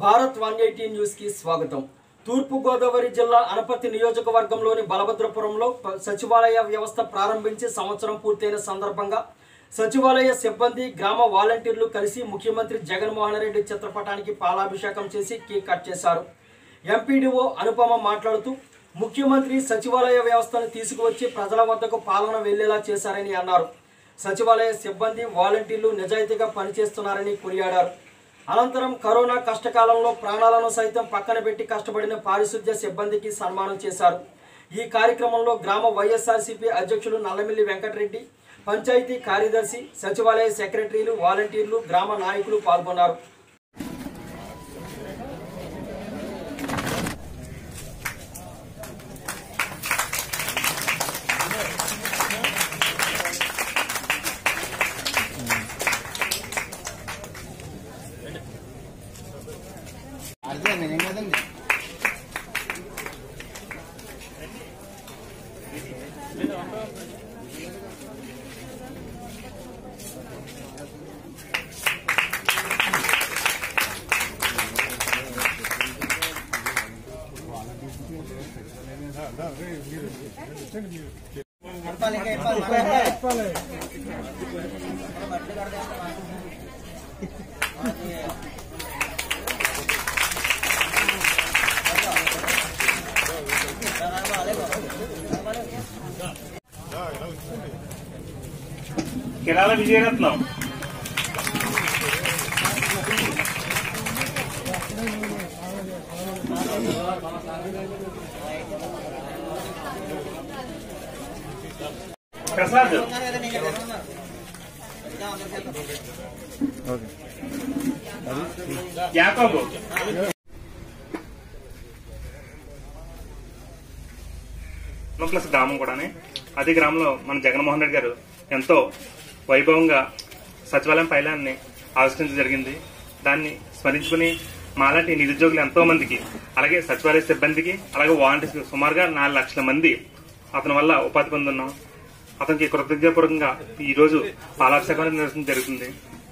Bharat one eighty news కి స్వాగతం తూర్పు గోదావరి జిల్లా అనపర్తి నియోజకవర్గంలోని బలభద్రపురంలో ప- సచివాలయ వ్యవస్థ ప్రారంభించి సంవత్సరం పూర్తయిన సందర్భంగా సచివాలయ సిబ్బంది గ్రామ వాలంటీర్లు కలిసి ముఖ్యమంత్రి జగన్మోహన్ రెడ్డి చిత్రపటానికి పాలాభిషేకం చేసి కేక్ కట్ చేశారు ఎంపీడీఓ అనుపమ మాట్లాడుతూ ముఖ్యమంత్రి సచివాలయ వ్యవస్థను తీసుకువచ్చి ప్రజల వద్దకు పాలన వెళ్లేలా చేశారని అన్నారు సచివాలయ సిబ్బంది వాలంటీర్లు నిజాయితీగా పనిచేస్తున్నారని కొనియాడారు అనంతరం కరోనా కష్టకాలంలో ప్రాణాలను సైతం పక్కన పెట్టి కష్టపడిన పారిశుద్ధ్య సిబ్బందికి సన్మానం చేశారు ఈ కార్యక్రమంలో గ్రామ వైఎస్ఆర్సీపీ అధ్యక్షులు నల్లమిల్లి వెంకటరెడ్డి పంచాయతీ కార్యదర్శి సచివాలయ సెక్రటరీలు వాలంటీర్లు గ్రామ నాయకులు పాల్గొన్నారు అర్థమైంది కదండి కిరాల విజయరత్నం ప్రసాద్ యాకోబు ప్లస్ గ్రామం కూడానే అదే గ్రామంలో మన జగన్మోహన్ రెడ్డి గారు ఎంతో వైభవంగా సచివాలయం పైలాన్ని ఆవిష్కరించడం జరిగింది దాన్ని స్మరించుకుని మాలాంటి నిరుద్యోగులు ఎంతో మందికి అలాగే సచివాలయ సిబ్బందికి అలాగే వాలంటీర్స్ సుమారుగా నాలుగు లక్షల మంది అతని వల్ల ఉపాధి పొందున్నాం అతనికి కృతజ్ఞతాపూర్వకంగా ఈ రోజు పాలాభిషేకం నిర్వహించడం జరుగుతుంది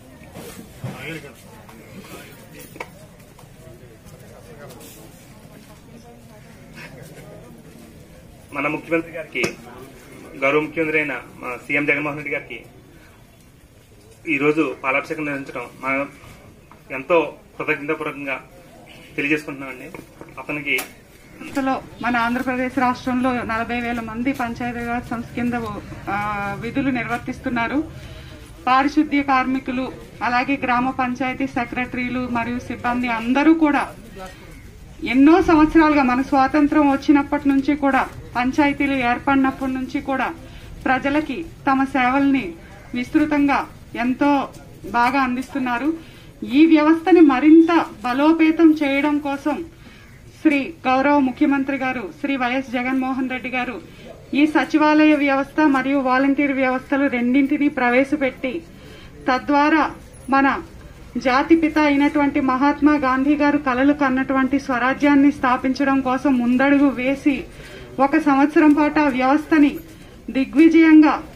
మన ముఖ్యమంత్రి గారికి గౌరవ ముఖ్యమంత్రి అయిన మన సీఎం జగన్మోహన్ రెడ్డి గారికి ఈ రోజు పాలాభిషేకం నిర్వహించడం మన ఎంతో కృతజ్ఞతాపూర్వకంగా తెలియజేసుకుంటున్నామండి అతనికి సంస్థలో మన ఆంధ్రప్రదేశ్ రాష్ట్రంలో నలభై వేల మంది పంచాయతీరాజ్ సంస్థ కింద ఆ, విధులు నిర్వర్తిస్తున్నారు పారిశుద్ధ్య కార్మికులు అలాగే గ్రామ పంచాయతీ సెక్రటరీలు మరియు సిబ్బంది అందరూ కూడా ఎన్నో సంవత్సరాలుగా మన స్వాతంత్రం వచ్చినప్పటి నుంచి కూడా పంచాయతీలు ఏర్పడినప్పటి నుంచి కూడా ప్రజలకి తమ సేవల్ని విస్తృతంగా ఎంతో బాగా అందిస్తున్నారు ఈ వ్యవస్థని మరింత బలోపేతం చేయడం కోసం శ్రీ గౌరవ ముఖ్యమంత్రి గారు శ్రీ వైఎస్ జగన్మోహన్ రెడ్డి గారు ఈ సచివాలయ వ్యవస్థ మరియు వాలంటీర్ వ్యవస్థలు రెండింటినీ ప్రవేశపెట్టి తద్వారా మన జాతిపిత అయినటువంటి మహాత్మా గాంధీ గారు కలలు కన్నటువంటి స్వరాజ్యాన్ని స్థాపించడం కోసం ముందడుగు వేసి ఒక సంవత్సరం పాటు ఆ వ్యవస్థని దిగ్విజయంగా